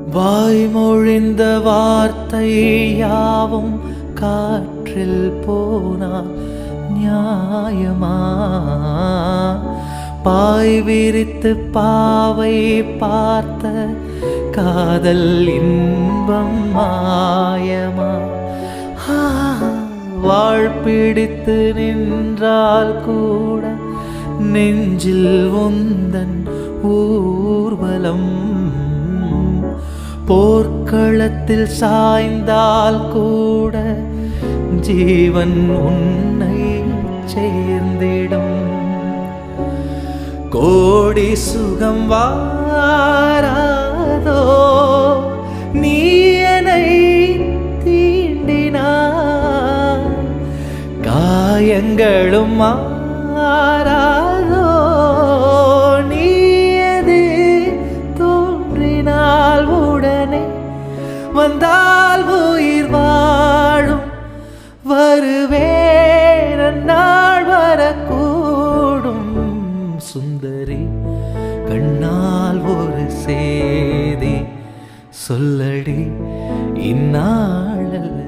வாய்மொழிந்த வார்த்தை யாவும் காற்றில் போனால் நியாயமா பாய் விரித்து பாவை பார்த்த காதல் இன்பம் மாயமா ஆ, வாழ் பிடித்து நின்றால் கூட நெஞ்சில் உந்தன் ஊர்வலம் போர்க்களத்தில் சாய்ந்தால் கூட ஜீவன் உன்னை சேர்ந்திடும் கோடி சுகம் வாராதோ நீ என்னை தீண்டினாய் காயங்களும் மாறாதோ நீ எது தோன்றினால் உடனே வந்தால் உயிர் வாழும் வருவேன் நாள் வரக்கூடும் சுந்தரி கண்ணால் ஒரு சேதி சொல்லடி இந்நாளல்ல